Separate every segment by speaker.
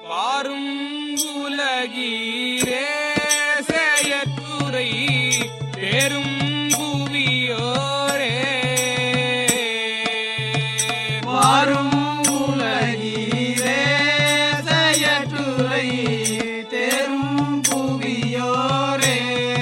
Speaker 1: வாரும் உலகீரே செயற்குறை பெரும் புவியோரே
Speaker 2: வாரும் உலகீரே செயற்றுரை தேரும் புவியோரே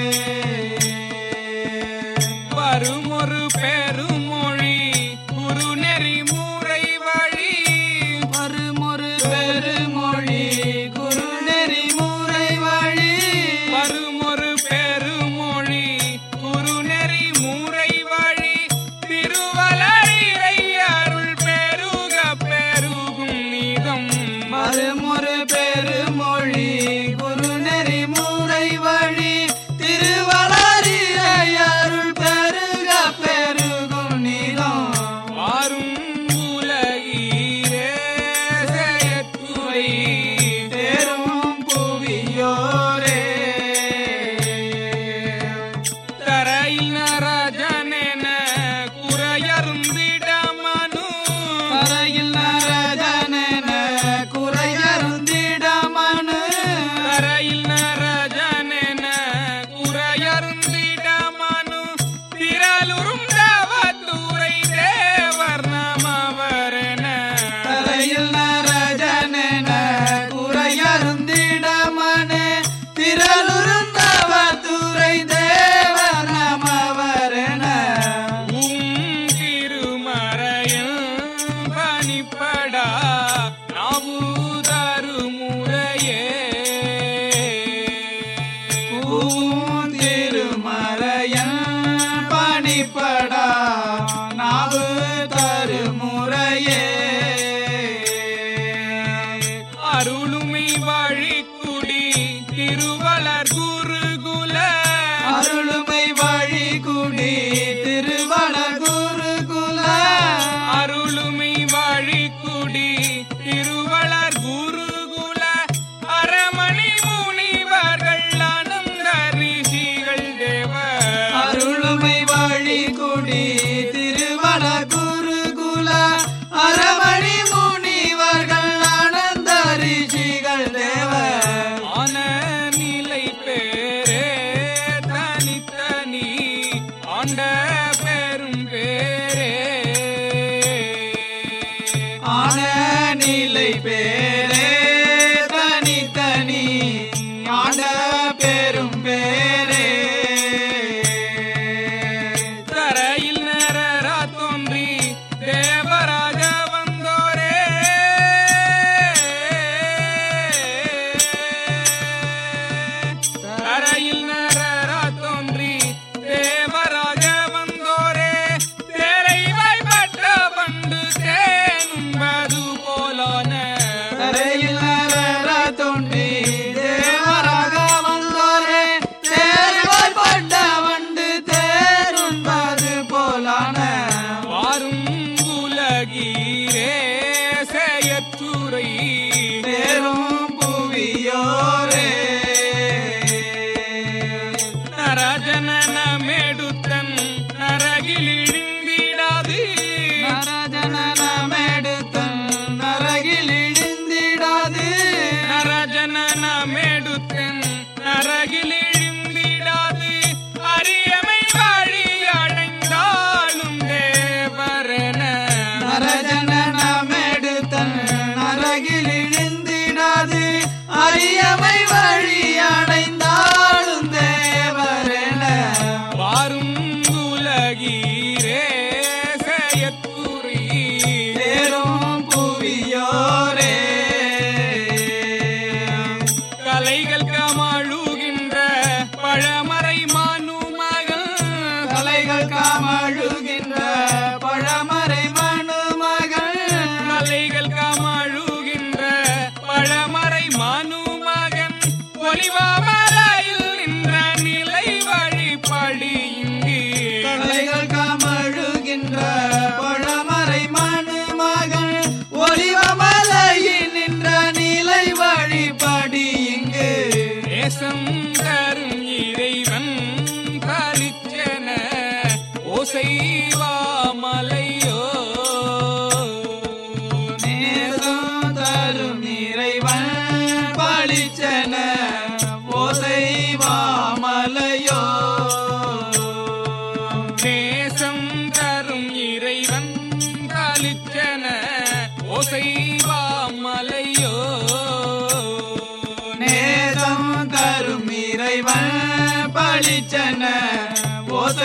Speaker 1: வரும் ஒரு பெருமொழி குருநெறி முறை வழி
Speaker 2: வருமொரு பெருமொழி குரு நெறிமுறை வழி
Speaker 1: வரும் ஒரு பெருமொழி குருநெறி முறை வழி திருவலரிரை அருள் பெருக பெருகும் நீதம்
Speaker 2: வருமொரு பெருமொழி குரு நெறிமுறை வழி திருவளரிரை அருள் பெருக பெருகும் நீதம்
Speaker 1: வாரும் உலகீரே செயற்குறை
Speaker 2: தேரும் புவியோரே
Speaker 1: தரையில் நரஜனென குறையருந்திட மனு
Speaker 2: கரையில் நரஜனென குறையருந்திட மனு
Speaker 1: கரையில் நரஜனென குறையருந்திட மனு திரளுறும் தவத்துறை தேவர் நமவரென
Speaker 2: கரையில் நரஜனென குறையருந்திட மனு திரளுருந்தவ துறை தேவ நமவரென
Speaker 1: உம் திருமறையில் பணிப்படா நாவுதரு முறையே
Speaker 2: திருமறையன் பணிப்படா நாவு தருமுறையே
Speaker 1: அருளுமை வழிக்குடி திருவளர் குருகுல
Speaker 2: அருளுமை வழி குடி திருவள குருகுல
Speaker 1: அருளுமை வழிக்குடி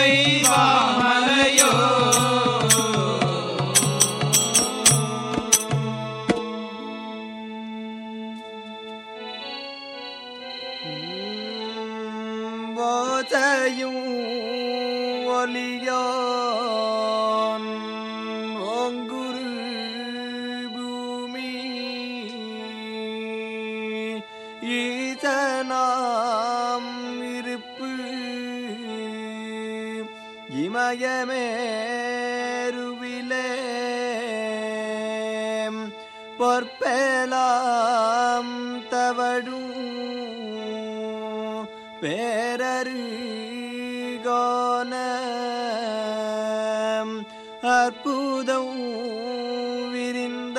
Speaker 2: வாமலையோ
Speaker 3: போதையும் ஒலியான் ஓங்குரு பூமி ஈசனாம் இருப்பு இமயமேருவிலே பொற்பேலாம் தவழும் பேரரு கோன அற்புதம் விரிந்த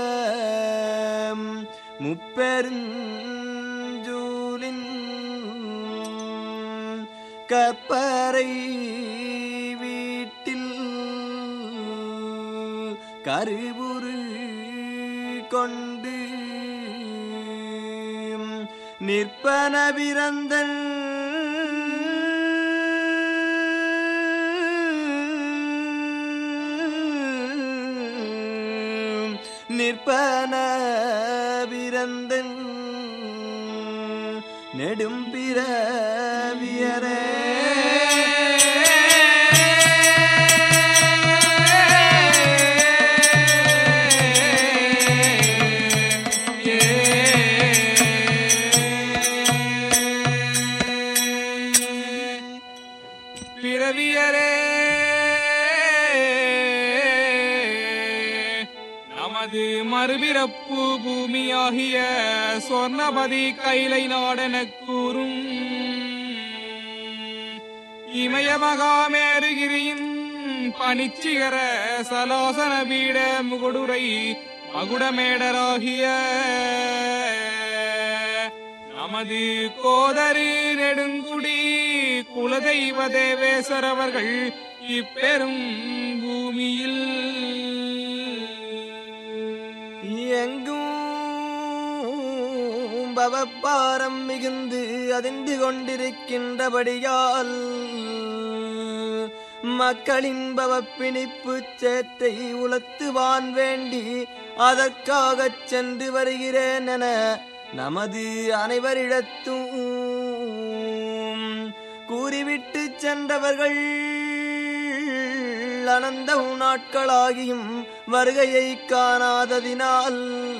Speaker 3: முப்பெருஞ்சூலின் கற்பறை வீட்டில் கருவுரு கொண்டு நிற்பன பிறந்தன் நிற்பன பிறந்தன் நெடும் பிறவியரே
Speaker 1: பிறவியரே நமது மறுபிறப்பு பூமியாகிய சொர்ணபதி கைலை நாடெனக் கூறும் இமய மகாமேருகிரியின் பனிச்சிகர சலோசன பீட முகுடுரை மகுடமேடராகிய நமது கோதரு நெடுங்குடி குலதெய்வ தேவேசர் அவர்கள் இப்பெரும் பூமியில்
Speaker 3: எங்கும் பவப்பாரம் மிகுந்து அதிர்ந்து கொண்டிருக்கின்றபடியால் மக்களின் பவப்பிணிப்பு சேற்றை உலத்துவான் வேண்டி அதற்காகச் சென்று வருகிறேன் என நமது அனைவரிடத்தும் கூறிவிட்டு சென்றவர்கள் அனந்த நாட்களாகியும் வருகையை காணாததினால்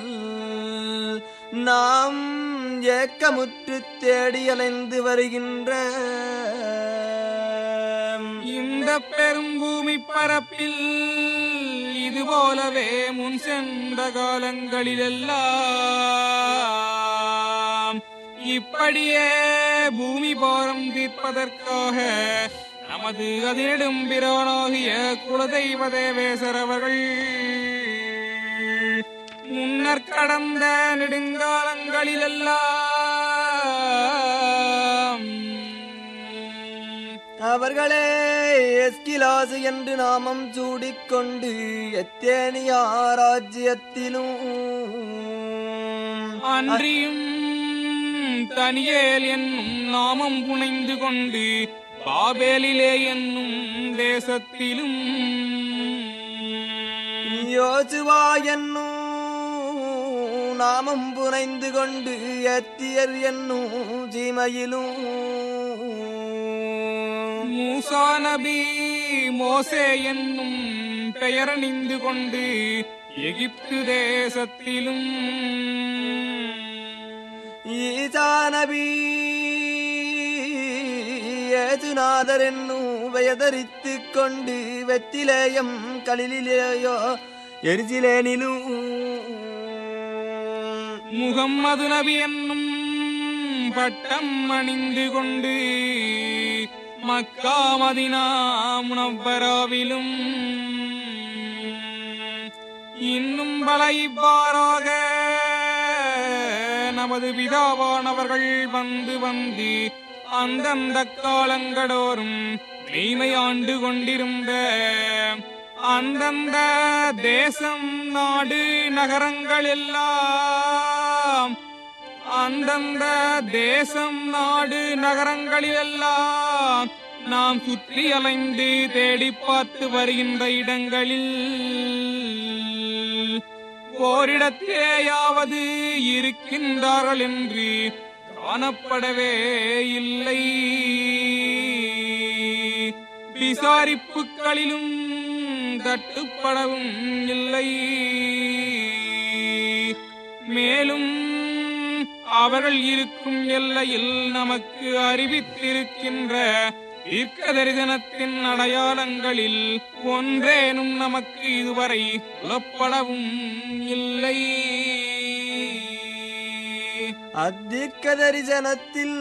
Speaker 3: நாம் ஏக்கமுற்று தேடி அலைந்து வருகின்ற
Speaker 1: இந்த பெரும் பூமி பரப்பில் இது போலவே முன் சென்ற காலங்களிலெல்லாம் இப்படியே பூமி பாரம் தீர்ப்பதற்காக நமது அதிரிடும் பிரானாகிய குலதெய்வ தேவேசர் அவர்கள் முன்னர் கடந்த நெடுங்காலங்களிலெல்லாம்
Speaker 3: அவர்களே எஸ்கிலாசு என்று நாமம் சூடிக்கொண்டு எத்தேனியா ராஜ்யத்திலும்
Speaker 1: அன்றியும் தனியேல் என்னும் நாமம் புனைந்து கொண்டு பாபேலிலே என்னும் தேசத்திலும்
Speaker 3: யோசுவா என்னும் நாமம் புனைந்து கொண்டு எத்தியர் என்னும் சீமையிலும்
Speaker 1: மூசா நபி மோசே என்னும் பெயரணிந்து கொண்டு எகிப்து தேசத்திலும்
Speaker 3: ஈசா நபி ஏசுநாதர் என்னும் பெயதரித்துக் கொண்டு வெத்திலேயம் கலிலேயோ எரிசிலேனிலும்
Speaker 1: முகம்மது நபி என்னும் பட்டம் அணிந்து கொண்டு மக்கா மதினா முனவ்வராவிலும் இன்னும் பல இவ்வாறாக நமது பிதாவானவர்கள் வந்து வந்து அந்தந்த காலங்களோறும் மெய்மை ஆண்டு கொண்டிருந்த அந்தந்த தேசம் நாடு நகரங்கள் எல்லாம் அந்தந்த தேசம் நாடு நகரங்களிலெல்லாம் நாம் சுற்றி அலைந்து தேடி பார்த்து வருகின்ற இடங்களில் ஓரிடத்தேயாவது இருக்கின்றார்கள் என்று காணப்படவே இல்லை விசாரிப்புகளிலும் தட்டுப்படவும் இல்லை மேலும் அவர்கள் இருக்கும் எல்லையில் நமக்கு அறிவித்திருக்கின்ற தீர்க்க தரிசனத்தின் அடையாளங்களில் ஒன்றேனும் நமக்கு இதுவரை புலப்படவும் இல்லை
Speaker 3: அத்திக்க தரிசனத்தில்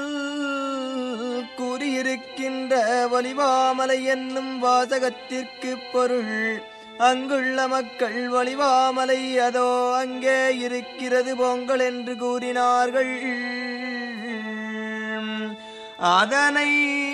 Speaker 3: கூறியிருக்கின்ற வலிவாமலை என்னும் வாசகத்திற்கு பொருள் அங்குள்ள மக்கள் வலிவாமலை அதோ அங்கே இருக்கிறது பொங்கல் என்று கூறினார்கள் அதனை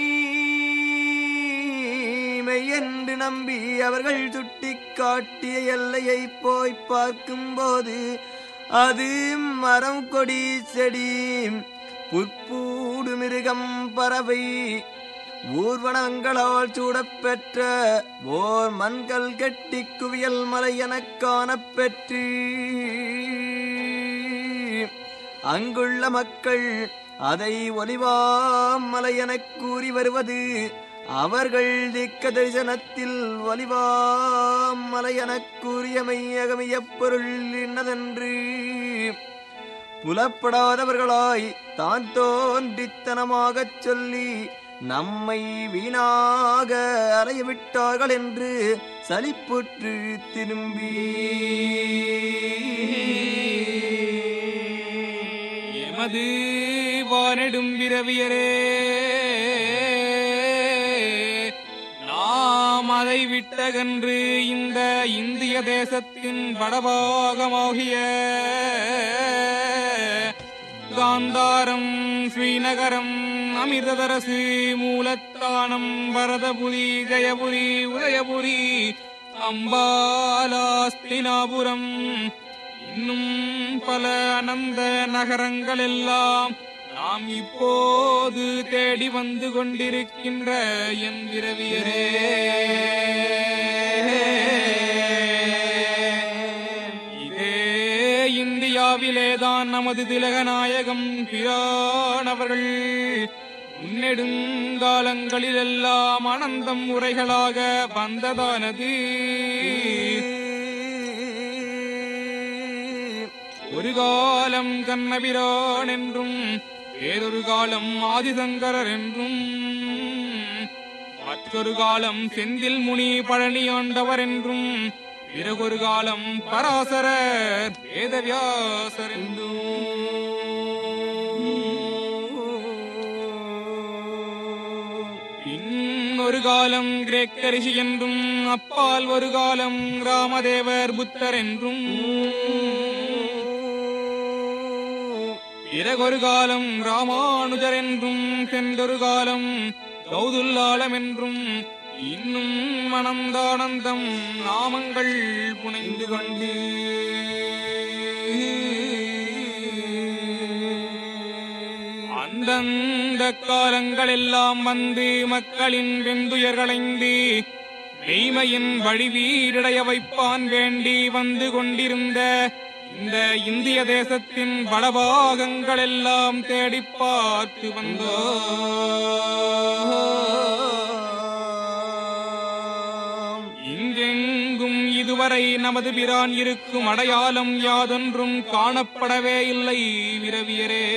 Speaker 3: மெய்யென்று நம்பி அவர்கள் சுட்டிக்காட்டிய எல்லையை போய் பார்க்கும்போது அது மரம் கொடி செடி புற்பூடு மிருகம் பறவை ஊர்வனங்களால் சூடப்பெற்ற ஓர் மண்கள் கெட்டி குவியல் மலை எனக் காணப்பெற்று அங்குள்ள மக்கள் அதை ஒலிவாமலை எனக் கூறி வருவது அவர்கள் திக்க தரிசனத்தில் ஒலிவாமலை எனக் கூறிய மையகமிய பொருள் என்னதென்று புலப்படாதவர்களாய் தான் தோன்றித்தனமாகச் சொல்லி நம்மை வீணாக அலைய விட்டார்கள் என்று சலிப்புற்று திரும்பி
Speaker 1: எமது வானிடும் விரவியரே நாம் அதை விட்டகன்று இந்த இந்திய தேசத்தின் வடபாகமாகிய காந்தாரம் ஸ்ரீநகரம் அமிர்தரசு மூலத்தானம் பரதபுரி ஜெயபுரி உதயபுரி அம்பாலாஸ்தினாபுரம் இன்னும் பல அனந்த நகரங்கள் எல்லாம் நாம் இப்போது தேடி வந்து கொண்டிருக்கின்ற என் விரவியரே இதே இந்தியாவிலேதான் நமது திலகநாயகம் பிரானவர்கள் முன்னெடுங்காலங்களிலெல்லாம் ஆனந்தம் உரைகளாக வந்ததானது ஒரு காலம் கண்ணபிரான் என்றும் வேறொரு காலம் ஆதிசங்கரர் என்றும் மற்றொரு காலம் செந்தில் முனி பழனி ஆண்டவர் என்றும் பிறகொரு காலம் பராசரர் வேதவியாசர் என்றும் பின் ஒரு காலம் கிரேக்க ரிஷி என்றும் அப்பால் ஒரு காலம் ராமதேவர் புத்தர் என்றும் பிறகொரு காலம் ராமானுஜர் என்றும் சென்றொரு காலம் கௌதுல்லாலம் என்றும் இன்னும் மனந்தானந்தம் நாமங்கள் புனைந்து கொண்டு அந்தந்த காலங்கள் எல்லாம் வந்து மக்களின் வெந்துயர்களைந்து மெய்மையின் வழி வீடடைய வைப்பான் வேண்டி வந்து கொண்டிருந்த இந்த இந்திய தேசத்தின் வடபாகங்கள் எல்லாம் தேடிப் பார்த்து வந்தோ இங்கெங்கும் இதுவரை நமது பிரான் இருக்கும் அடையாளம் யாதொன்றும் காணப்படவே இல்லை விரவியரே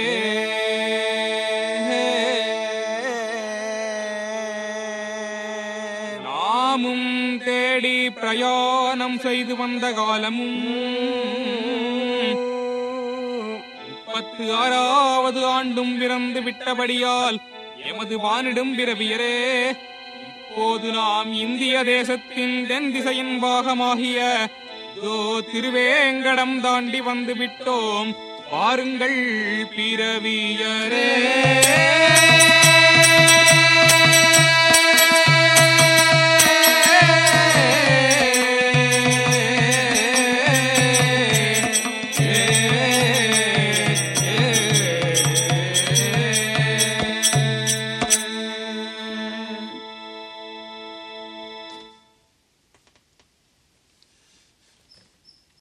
Speaker 1: நாமும் தேடி பிரயாணம் செய்து வந்த காலமும் முப்பத்து ஆறாவது ஆண்டும் பிறந்து விட்டபடியால் எமது வானிடும் பிறவியரே இப்போது நாம் இந்திய தேசத்தின் தென் திசையின் பாகமாகிய இதோ திருவேங்கடம் தாண்டி வந்து விட்டோம் பாருங்கள் பிறவியரே